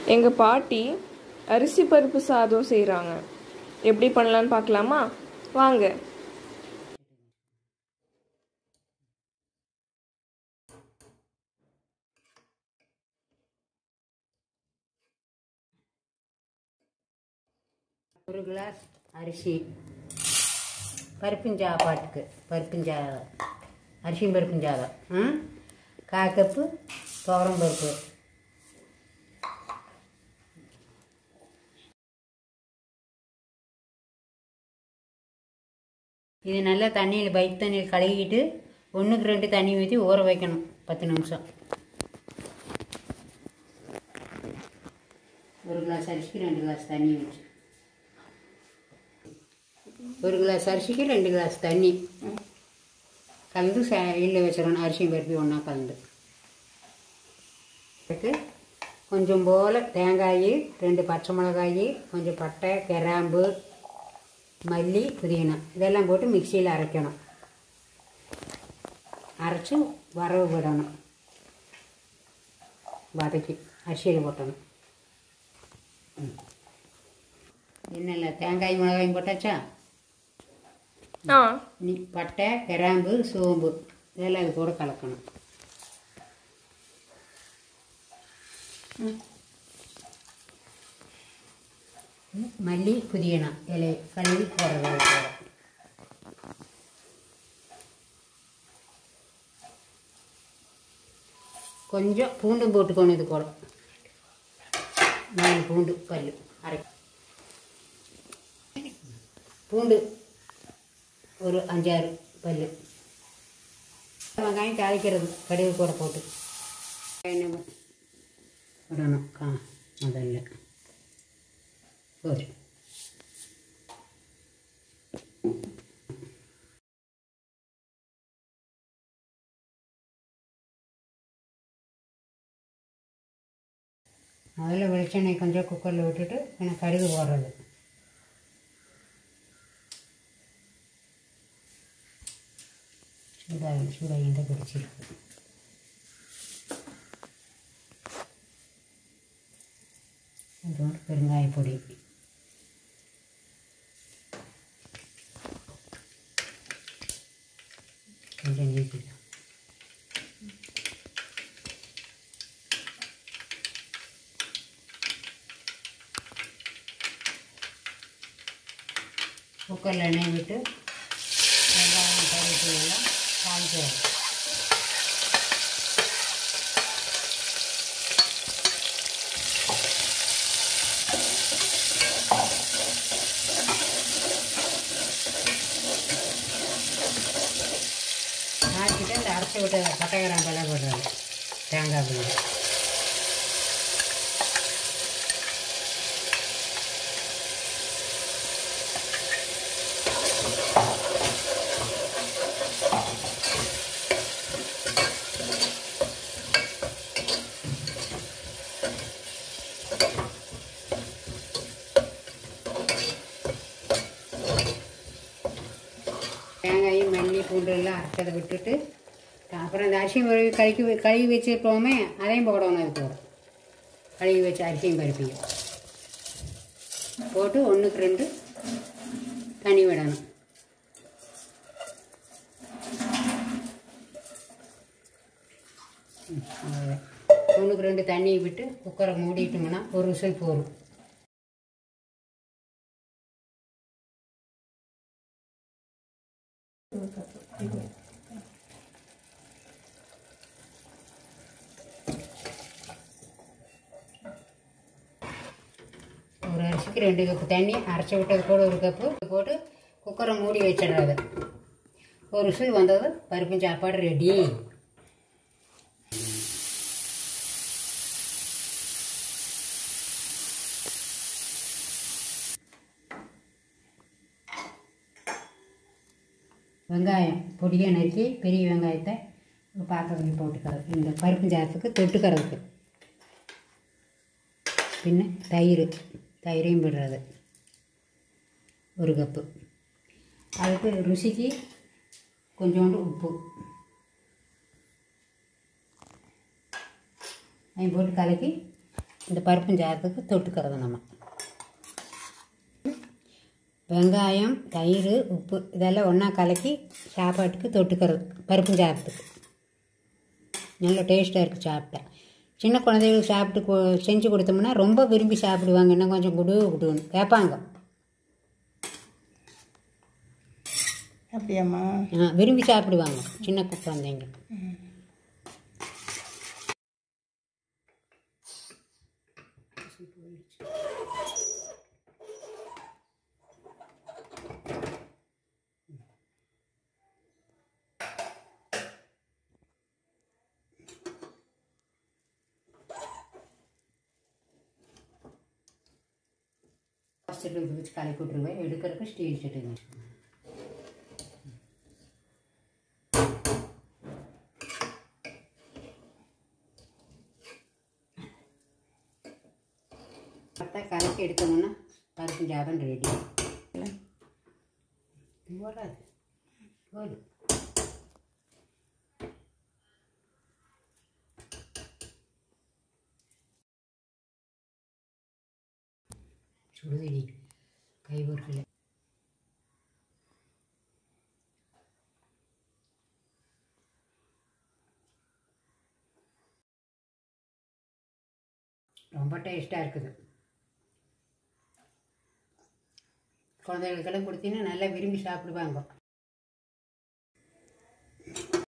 எங்கள் பாட்டி அரிசி பருப்பு சாதம் செய்கிறாங்க எப்படி பண்ணலான்னு பார்க்கலாமா வாங்க ஒரு கிளாஸ் அரிசி பருப்புஞ்சா பாட்டுக்கு பருப்புஞ்சாதம் அரிசியும் பருப்புஞ்சாதம் ம் கால் கப்பு துவரம் பருப்பு இது நல்லா தண்ணியில் பைப் தண்ணியில் கழுவிட்டு ஒன்றுக்கு ரெண்டு தண்ணி ஊற்றி ஊற வைக்கணும் பத்து நிமிஷம் ஒரு கிளாஸ் அரிசிக்கு ரெண்டு கிளாஸ் தண்ணி வச்சு ஒரு கிளாஸ் அரிசிக்கு ரெண்டு கிளாஸ் தண்ணி கலந்து இல்லை வச்சிடணும் அரிசியும் பருப்பி ஒன்றா கலந்து அதுக்கு கொஞ்சம் போல் தேங்காய் ரெண்டு பச்சை மிளகாய் கொஞ்சம் பட்டை கிராம்பு மல்லி புதினா இதெல்லாம் போட்டு மிக்சியில் அரைக்கணும் அரைச்சி வரவு விடணும் வதக்கி அரிசியில் போட்டணும் என்னல்ல தேங்காய் மிளகாயும் போட்டாச்சா ஆ நீ பட்டை கிராம்பு சோம்பு இதெல்லாம் இது கூட கலக்கணும் மல்லி புதினா இலை கழுவி போடுறது அது கூட. கொஞ்சம் பூண்டும் போட்டுக்கணும் இது கூட நாலு பூண்டு பல்லு அரை பூண்டு ஒரு அஞ்சாறு பல்லு வெங்காயம் தாளிக்கிறது கடுகு கூட போட்டு எண்ணெய் விடணும் கா முதல்ல ஒரு முதல்ல வெளிச்செண்ணெய் கொஞ்சம் குக்கரில் விட்டுட்டு எனக்கு கடுகு போடுறது சூடாகி சூடாகி இந்த பிடிச்சிருக்கு கொஞ்சோண்டு பெருங்காய பொடி கொஞ்சம் நீக்கிக்கலாம் குக்கரில் எண்ணெய் விட்டு வெங்காயம் கருவேப்பிலை எல்லாம் காமிக்கிறோம் காய்ச்சிட்டு அந்த அரைச்சி விட்ட பட்டை கிராம்பெல்லாம் போடுறது தேங்காய் பிள்ளை தேங்காயும் மல்லி பூண்டு எல்லாம் அரைச்சதை விட்டுட்டு அப்புறம் இந்த அரிசியும் பருவி கழுவி வை- கழுவி வச்சுருக்கோமே அதையும் போடணும் அது கூட கழுவி வச்ச அரிசியும் பருப்பியும் போட்டு ஒன்றுக்கு ரெண்டு தண்ணி விடணும் ம், அவ்வளவுதான். ஒன்றுக்கு ரெண்டு தண்ணியை விட்டு குக்கரை மூடிட்டோம்னா ஒரு விசில் போகும் ஒரு அரிசிக்கு ரெண்டு கப்பு தண்ணி அரைச்சி விட்டது கூட ஒரு கப்பு போட்டு குக்கரை மூடி வச்சிடுறது ஒரு விசில் வந்தது பருப்பும் சாப்பாடு ரெடி வெங்காயம் பொடியாக நறுக்கி பெரிய வெங்காயத்தை ஒரு பாத்திரத்தில் போட்டுக்கிறது இந்த பருப்பு சாதத்துக்கு தொட்டுக்கிறதுக்கு பின்ன தயிர் தயிரையும் விடுறது ஒரு கப்பு அதுக்கு ருசிக்கு கொஞ்சோண்டு உப்பு அதையும் போட்டு கலக்கி இந்த பருப்பும் சாதத்துக்கு தொட்டுக்கிறது நம்ம வெங்காயம் தயிர் உப்பு இதெல்லாம் ஒன்றா கலக்கி சாப்பாட்டுக்கு தொட்டுக்கிறது பருப்பும் சாதத்துக்கு நல்ல டேஸ்ட்டாக இருக்குது சாப்பிட்டா சின்ன குழந்தைகளுக்கு சாப்பிட்டு கொ- செஞ்சு கொடுத்தோம்னா ரொம்ப விரும்பி சாப்பிடுவாங்க இன்னும் கொஞ்சம் குடு குடுன்னு கேட்பாங்க அப்படியாம்மா ஆ, விரும்பி சாப்பிடுவாங்க சின்ன குழந்தைங்க ஃபஸ்ட்டு இது வச்சு கலக்கி விட்ருவேன் எடுக்கிறதுக்கு ஸ்டீல் சட்டுங்க பார்த்தா கலக்கி எடுத்தோம்னா பருப்பு ஜாதம் ரெடி போடாது போடு சுடுதடி கை பொறுக்கல ரொம்ப டேஸ்ட்டாக இருக்குது குழந்தைகளுக்கெல்லாம் கொடுத்தீங்கன்னா நல்லா விரும்பி சாப்பிடுவாங்க